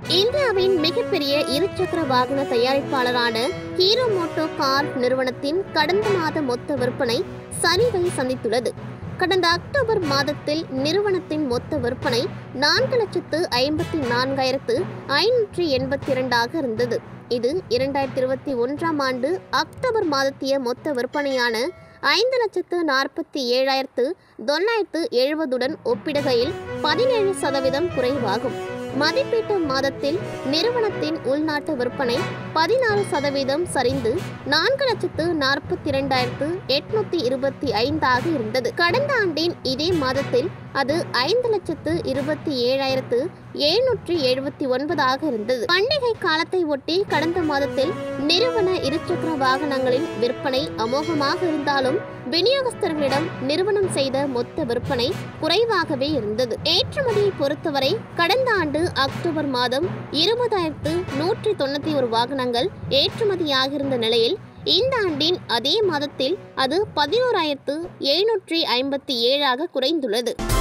இந்தியாவின் மிகப்பெரிய இருசக்கர வாகன தயாரிப்பாளரான ஹீரோ மோட்டோ கார் நிறுவனத்தின் கடந்த மாத மொத்த விற்பனை சரிவை சந்தித்துள்ளது கடந்த அக்டோபர் மாதத்தில் நிறுவனத்தின் மொத்த விற்பனை நான்கு லட்சத்து ஐம்பத்தி நான்காயிரத்து ஐநூற்றி எண்பத்தி இரண்டாக இருந்தது இது இரண்டாயிரத்தி இருபத்தி ஒன்றாம் ஆண்டு அக்டோபர் மாதத்திய மொத்த விற்பனையான ஐந்து லட்சத்து நாற்பத்தி ஏழாயிரத்து தொள்ளாயிரத்து எழுபதுடன் ஒப்பிடுகையில் பதினேழு சதவீதம் குறைவாகும் மதிப்பீட்டு மாதத்தில் நிறுவனத்தின் உள்நாட்டு விற்பனை பதினாறு சதவீதம் சரிந்து நான்கு லட்சத்து நாற்பத்தி இரண்டாயிரத்து எட்நூத்தி இருபத்தி ஐந்தாக இருந்தது கடந்த ஆண்டின் இதே மாதத்தில் அது ஐந்து லட்சத்து இருபத்தி ஏழாயிரத்து எழுநூற்றி எழுபத்தி ஒன்பதாக இருந்தது பண்டிகை காலத்தை ஒட்டி கடந்த மாதத்தில் நிறுவன இருசக்கர வாகனங்களின் விற்பனை அமோகமாக இருந்தாலும் விநியோகஸ்தர்களிடம் நிறுவனம் செய்த மொத்த விற்பனை குறைவாகவே இருந்தது ஏற்றுமதியை பொறுத்தவரை கடந்த ஆண்டு அக்டோபர் மாதம் இருபதாயிரத்து நூற்றி தொண்ணூத்தி ஒரு வாகனங்கள் ஏற்றுமதியாகியிருந்த நிலையில் இந்த ஆண்டின் அதே மாதத்தில் அது பதினோராயிரத்து எழுநூற்றி ஐம்பத்தி ஏழாக குறைந்துள்ளது